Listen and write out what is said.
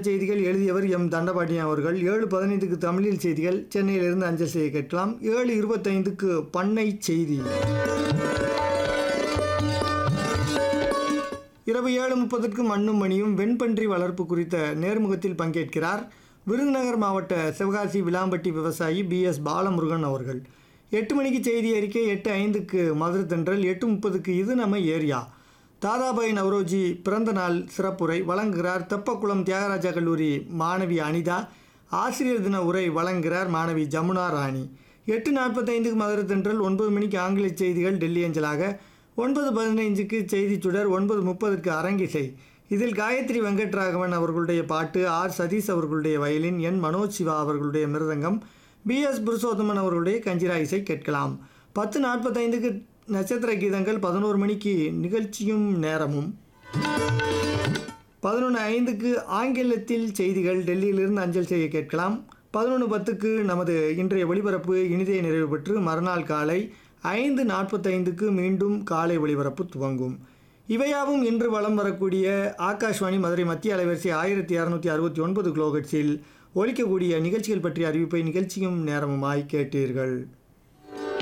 செய்திகள் எழுதியவர் எம் தண்டபாண்டியன் அவர்கள் ஏழு பதினைந்துக்கு தமிழில் செய்திகள் சென்னையிலிருந்து அஞ்சல் செய்ய கேட்கலாம் ஏழு இருபத்தைந்துக்கு பண்ணை செய்தி இரவு ஏழு முப்பதுக்கு மண்ணும் மணியும் வெண்பன்றி வளர்ப்பு குறித்த நேர்முகத்தில் பங்கேற்கிறார் விருதுநகர் மாவட்ட சிவகாசி விளாம்பட்டி விவசாயி பி எஸ் பாலமுருகன் அவர்கள் எட்டு மணிக்கு செய்தி அறிக்கை எட்டு ஐந்துக்கு மதுரை தென்றல் எட்டு முப்பதுக்கு இது நம்ம ஏரியா தாதாபாய் நவரோஜி பிறந்த நாள் சிறப்புரை வழங்குகிறார் தெப்பக்குளம் தியாகராஜா கல்லூரி மாணவி அனிதா ஆசிரியர் தின உரை வழங்குகிறார் மாணவி ஜமுனா ராணி எட்டு நாற்பத்தைந்துக்கு மதுரை தென்றல் ஒன்பது மணிக்கு ஆங்கில செய்திகள் டெல்லி அஞ்சலாக ஒன்பது பதினைஞ்சுக்கு செய்தி சுடர் ஒன்பது முப்பதுக்கு அரங்கிசை இதில் காயத்ரி வெங்கட்ராகவன் அவர்களுடைய பாட்டு ஆர் சதீஷ் அவர்களுடைய வயலின் என் மனோஜ் சிவா அவர்களுடைய மிருதங்கம் பி எஸ் புருஷோத்தமன் அவர்களுடைய கஞ்சிரா இசை கேட்கலாம் பத்து நாற்பத்தைந்துக்கு நட்சத்திர கீதங்கள் பதினோரு மணிக்கு நிகழ்ச்சியும் நேரமும் பதினொன்று ஐந்துக்கு ஆங்கிலத்தில் செய்திகள் டெல்லியிலிருந்து அஞ்சல் செய்ய கேட்கலாம் பதினொன்று பத்துக்கு நமது இன்றைய ஒளிபரப்பு இனிதே நிறைவு பெற்று மறுநாள் காலை ஐந்து நாற்பத்தைந்துக்கு மீண்டும் காலை ஒளிபரப்பு துவங்கும் இவையாவும் இன்று வலம் வரக்கூடிய ஆகாஷ்வாணி மதுரை மத்திய அலைவரிசை ஆயிரத்தி இரநூத்தி அறுபத்தி ஒன்பது கிலோகட்ஸில் ஒலிக்கக்கூடிய நிகழ்ச்சிகள் பற்றிய அறிவிப்பை நிகழ்ச்சியும் நேரமுமாய் கேட்டீர்கள்